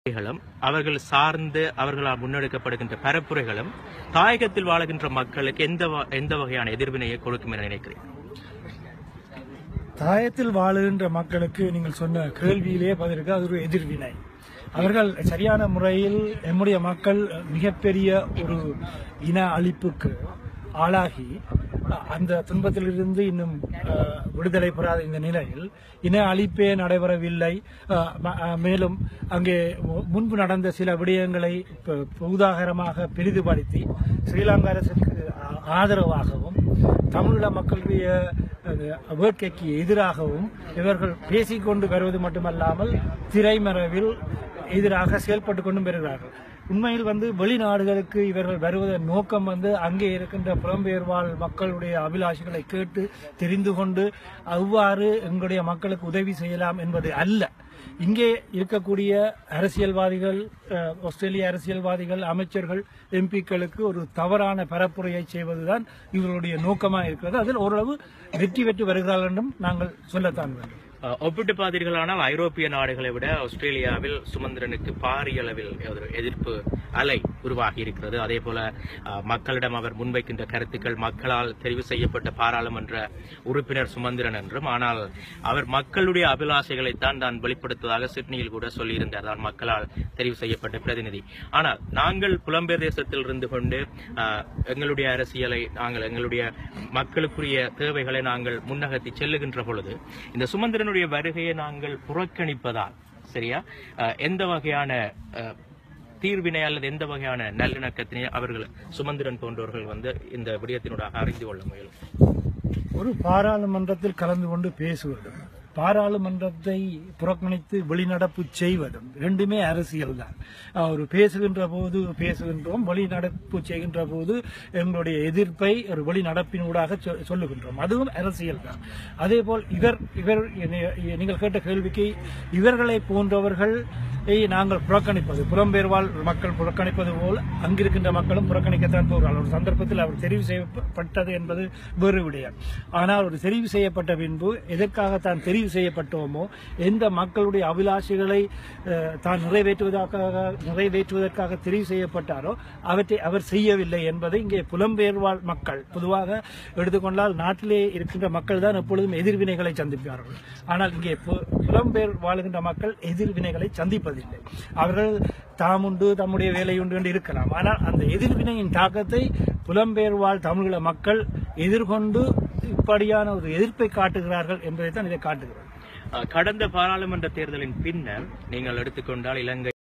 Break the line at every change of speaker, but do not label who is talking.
களும், அவர்கள் சார்ந்து அவர்களால் முன்னெடுக்கப்படுகின்ற பரப்புரைகளும் தாயகத்தில் வாழுகின்ற மக்களுக்கு எந்த வ- எந்த வகையான எதிர்வினையை கொடுக்கும் என நினைக்கிறேன்
தாயத்தில் வாழுகின்ற மக்களுக்கு நீங்கள் சொன்ன கேள்வியிலே பதிலுக்கு அது ஒரு எதிர்வினை அவர்கள் சரியான முறையில் நம்முடைய மக்கள் மிகப்பெரிய ஒரு இன அழிப்புக்கு ஆளாகி அ- அந்த துன்பத்திலிருந்து இன்னும் அஹ், விடுதலை பெறாத இந்த நிலையில் இன அழிப்பே நடைபெறவில்லை அஹ், ம- அஹ், மேலும் அங்கே மு- முன்பு நடந்த சில விடயங்களை இப்ப உதாகரமாக பெரிதுபடுத்தி ஸ்ரீலங்கா அரசுக்கு ஆ- ஆதரவாகவும் தமிழீழ மக்களுடைய அஹ், வேட்கைக்கு எதிராகவும் இவர்கள் பேசிக்கொண்டு வருவது மட்டுமல்லாமல் திரைமறைவில் எதிராக செயல்பட்டு கொண்டும் வருகிறார்கள் உண்மையில் வந்து வெளிநாடுகளுக்கு இவர்கள் வருவதன் நோக்கம் வந்து அங்கே இருக்கின்ற புலம்பெயர் வாழ் மக்களுடைய அபிலாஷைகளை கேட்டு தெரிந்து கொண்டு அவ்வாறு எங்களுடைய மக்களுக்கு உதவி செய்யலாம் என்பது அல்ல இங்கே இருக்கக்கூடிய அரசியல்வாதிகள் அஹ், ஆஸ்திரேலிய அரசியல்வாதிகள் அமைச்சர்கள் எம்பிக்களுக்கு ஒரு தவறான பரப்புரையை செய்வதுதான் இவர்களுடைய நோக்கமாக இருக்கிறது அதில் ஓரளவு வெற்றி பெற்று வருகிறார்கள் என்றும் நாங்கள் சொல்லத்தான் வேண்டும்
அஹ், ஒப்பிட்டு பார்த்தீர்களானால் ஐரோப்பிய நாடுகளை விட ஆஸ்திரேலியாவில் சுமந்திரனுக்கு பாரிய அளவில் ஒரு எதிர்ப்பு அலை உருவாகி இருக்கிறது அதே போல அஹ், மக்களிடம் அவர் முன்வைக்கின்ற கருத்துக்கள் மக்களால் தெரிவு செய்யப்பட்ட பாராளுமன்ற உறுப்பினர் சுமந்திரன் என்றும் ஆனால் அவர் மக்களுடைய அபிலாஷைகளைத்தான் தான் வெளிப்படுத்துவதாக சிட்னியில் கூட சொல்லியிருந்தார் தான் மக்களால் தெரிவு செய்யப்பட்ட பிரதிநிதி ஆனால் நாங்கள் புலம்பெயர் தேசத்தில் இருந்து கொண்டு அஹ், எங்களுடைய அரசியலை நாங்கள் எங்களுடைய மக்களுக்குரிய தேவைகளை நாங்கள் முன்னகர்த்தி செல்லுகின்ற பொழுது இந்த சுமந்திரனுடைய வருகையை நாங்கள் புறக்கணிப்பதால் சரியா அஹ், எந்த வகையான அஹ், தீர்வினை அல்லது எந்த வகையான நல்லிணக்கத்தினை அவர்கள் சுமந்திரன் போன்றவர்கள் வந்து இந்த விடயத்தினூடாக அறிந்து கொள்ள முயலும்
ஒரு பாராளுமன்றத்தில் கலந்து கொண்டு பேசுவதும் பாராளுமன்றத்தை புறக்கணித்து வெளிநடப்பு செய்வதும் ரெண்டுமே அரசியல் தான் ஒரு பேசுகின்ற போது பேசுகின்றோம் வெளிநடப்பு செய்கின்ற போது எங்களுடைய எதிர்ப்பை ஒரு வெளிநடப்பினூடாக சொ- சொல்லுகின்றோம் அதுவும் அரசியல் தான் அதே போல் இவர் இவர் என்னை- நீங்கள் கேட்ட கேள்விக்கு இவர்களை போன்றவர்கள் நாங்கள் புறக்கணிப்பது புலம்பெயர் வாழ் மக்கள் புறக்கணிப்பது போல் அங்கிருக்கின்ற மக்களும் புறக்கணிக்கத்தான் போகிறார்கள் ஒரு சந்தர்ப்பத்தில் அவர் தெரிவு செய்யப்பட்டது என்பது வேறு விடயம் ஆனால் ஒரு தெரிவு செய்யப்பட்ட பின்பு எதற்காக தான் தெரிவு செய்யப்பட்டோமோ எந்த மக்களுடைய அபிலாஷைகளை அஹ், தான் நிறைவேற்றுவதற்காக நிறைவேற்றுவதற்காக தெரிவு செய்யப்பட்டாரோ அவற்றை அவர் செய்யவில்லை என்பதை இங்கே புலம்பெயர் வாழ் மக்கள் பொதுவாக எடுத்துக்கொண்டால் நாட்டிலே இருக்கின்ற மக்கள் தான் எப்பொழுதும் எதிர்வினைகளை சந்திப்பார்கள் ஆனால் இங்கே பு- புலம்பெயர் வாழுகின்ற மக்கள் எதிர்வினைகளை சந்திப்பதில்லை அவர்கள் தாமுண்டு தம்முடைய வேலையுண்டு என்று இருக்கலாம் ஆனால் அந்த எதிர்வினையின் தாக்கத்தை புலம்பெயர் வாழ் தமிழீழ மக்கள் எதிர்கொண்டு இப்படியான ஒரு எதிர்ப்பை காட்டுகிறார்கள் என்பதை தான் இதை காட்டுகிறது
அஹ், கடந்த பாராளுமன்ற தேர்தலின் பின்னர் நீங்கள் எடுத்துக்கொண்டால் இலங்கை